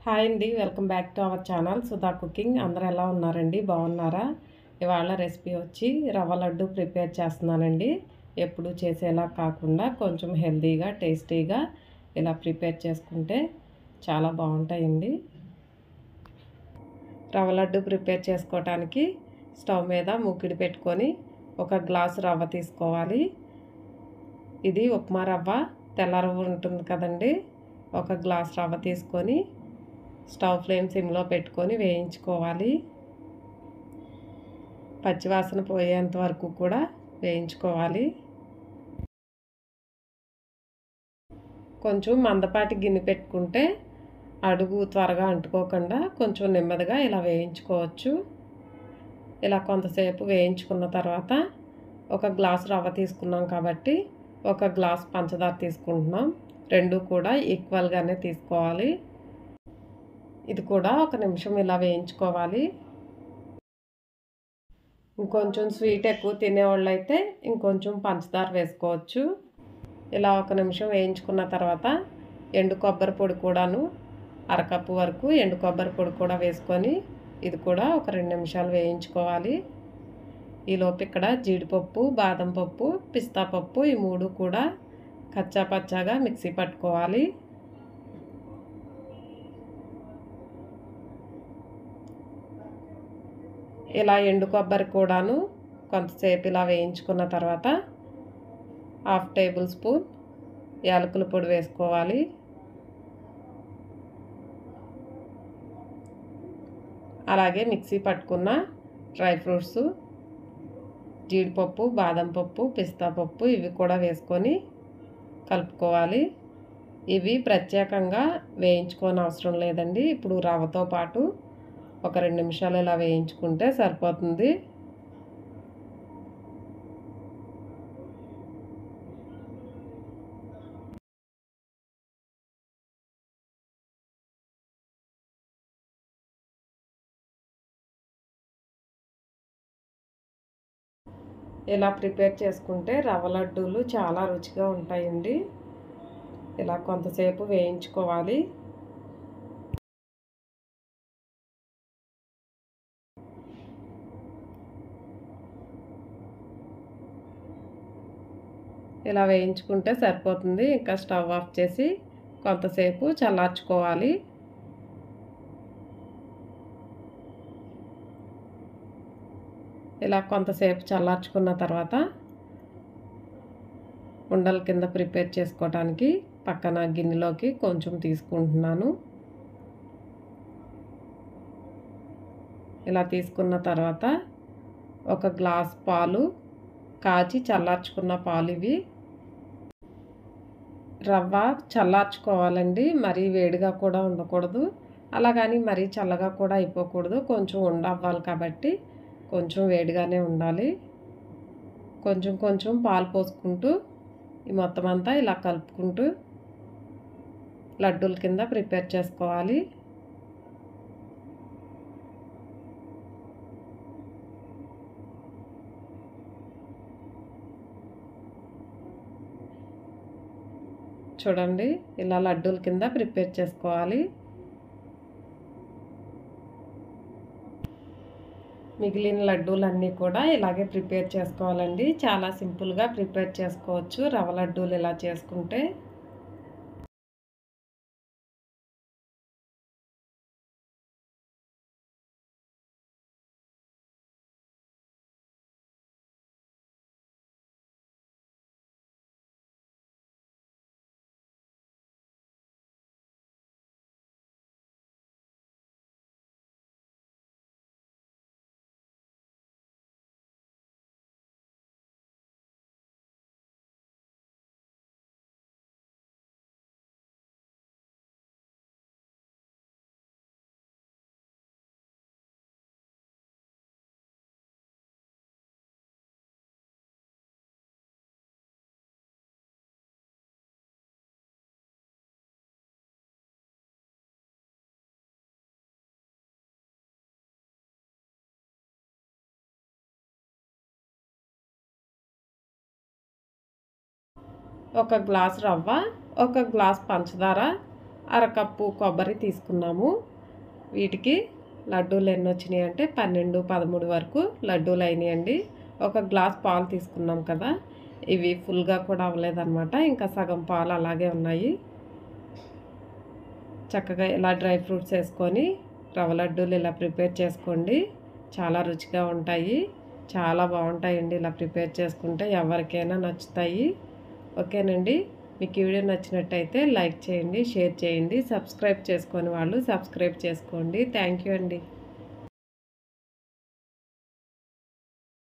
hi అండి welcome back to our channel Sudha cooking అందరూ ఎలా ఉన్నారండి బాగున్నారా ఇవాళ రెసిపీ వచ్చి రవ్వ లడ్డు ప్రిపేర్ చేస్తున్నానండి ఎప్పుడు చేసేలా కాకుండా కొంచెం హెల్తీగా టేస్టీగా ఇలా ప్రిపేర్ చేసుకుంటే చాలా బాగుంటాయండి రవ్వ లడ్డు ప్రిపేర్ చేసుకోవటానికి స్టవ్ మీద మూకిడి పెట్టుకొని ఒక గ్లాసు రవ్వ తీసుకోవాలి ఇది ఉప్మా రవ్వ తెల్ల రవ్వ ఉంటుంది కదండి ఒక గ్లాస్ రవ్వ తీసుకొని స్టవ్ ఫ్లేమ్ సిమ్లో పెట్టుకొని వేయించుకోవాలి పచ్చివాసన పోయేంత వరకు కూడా వేయించుకోవాలి కొంచెం మందపాటి గిన్నె పెట్టుకుంటే అడుగు త్వరగా అంటుకోకుండా కొంచెం నెమ్మదిగా ఇలా వేయించుకోవచ్చు ఇలా కొంతసేపు వేయించుకున్న తర్వాత ఒక గ్లాస్ రవ్వ తీసుకున్నాం కాబట్టి ఒక గ్లాస్ పంచదార తీసుకుంటున్నాం రెండు కూడా ఈక్వల్గానే తీసుకోవాలి ఇది కూడా ఒక నిమిషం ఇలా వేయించుకోవాలి ఇంకొంచెం స్వీట్ ఎక్కువ తినేవాళ్ళు అయితే ఇంకొంచెం పంచదార వేసుకోవచ్చు ఇలా ఒక నిమిషం వేయించుకున్న తర్వాత ఎండు కొబ్బరి పొడి కూడాను అరకప్పు వరకు ఎండు కొబ్బరి పొడి కూడా వేసుకొని ఇది కూడా ఒక రెండు నిమిషాలు వేయించుకోవాలి ఈలోపు ఇక్కడ జీడిపప్పు బాదం పప్పు పిస్తా పప్పు ఈ మూడు కూడా కచ్చా పచ్చాగా మిక్సీ పట్టుకోవాలి ఇలా ఎండు కొబ్బరి కూడాను కొంతసేపు ఇలా వేయించుకున్న తర్వాత హాఫ్ టేబుల్ స్పూన్ యాలకుల పొడి వేసుకోవాలి అలాగే మిక్సీ పట్టుకున్న డ్రై ఫ్రూట్స్ జీడిపప్పు బాదం పప్పు పిస్తా పప్పు ఇవి కూడా వేసుకొని కలుపుకోవాలి ఇవి ప్రత్యేకంగా వేయించుకోని అవసరం లేదండి ఇప్పుడు రవ్వతో పాటు ఒక రెండు నిమిషాలు ఇలా వేయించుకుంటే సరిపోతుంది ఇలా ప్రిపేర్ చేసుకుంటే రవ్వ లడ్డూలు చాలా రుచిగా ఉంటాయండి ఇలా కొంతసేపు వేయించుకోవాలి ఇలా వేయించుకుంటే సరిపోతుంది ఇంకా స్టవ్ ఆఫ్ చేసి కొంతసేపు చల్లార్చుకోవాలి ఇలా కొంతసేపు చల్లార్చుకున్న తర్వాత ఉండల కింద ప్రిపేర్ చేసుకోవడానికి పక్కన గిన్నెలోకి కొంచెం తీసుకుంటున్నాను ఇలా తీసుకున్న తర్వాత ఒక గ్లాస్ పాలు కాచి చల్లార్చుకున్న పాలు ఇవి రవ్వ చల్లార్చుకోవాలండి మరీ వేడిగా కూడా ఉండకూడదు అలాగని మరీ చల్లగా కూడా అయిపోకూడదు కొంచెం ఉండవ్వాలి కాబట్టి కొంచెం వేడిగానే ఉండాలి కొంచెం కొంచెం పాలు పోసుకుంటూ ఈ మొత్తం అంతా ఇలా కలుపుకుంటూ లడ్డూల కింద ప్రిపేర్ చేసుకోవాలి చూడండి ఇలా లడ్డూల కింద ప్రిపేర్ చేసుకోవాలి మిగిలిన లడ్డూలన్నీ కూడా ఇలాగే ప్రిపేర్ చేసుకోవాలండి చాలా సింపుల్గా ప్రిపేర్ చేసుకోవచ్చు రవ్వ లడ్డూలు ఇలా చేసుకుంటే ఒక గ్లాస్ రవ్వ ఒక గ్లాస్ పంచదార అరకప్పు కొబ్బరి తీసుకున్నాము వీటికి లడ్డూలు ఎన్ని వచ్చినాయి అంటే పన్నెండు పదమూడు వరకు లడ్డూలు అయినాయండి ఒక గ్లాస్ పాలు తీసుకున్నాం కదా ఇవి ఫుల్గా కూడా అవ్వలేదన్నమాట ఇంకా సగం పాలు అలాగే ఉన్నాయి చక్కగా ఇలా డ్రై ఫ్రూట్స్ వేసుకొని రవ్వ లడ్డూలు ఇలా ప్రిపేర్ చేసుకోండి చాలా రుచిగా ఉంటాయి చాలా బాగుంటాయండి ఇలా ప్రిపేర్ చేసుకుంటే ఎవరికైనా నచ్చుతాయి ఓకేనండి మీకు ఈ వీడియో నచ్చినట్టయితే లైక్ చేయండి షేర్ చేయండి సబ్స్క్రైబ్ చేసుకొని వాళ్ళు సబ్స్క్రైబ్ చేసుకోండి థ్యాంక్ యూ అండి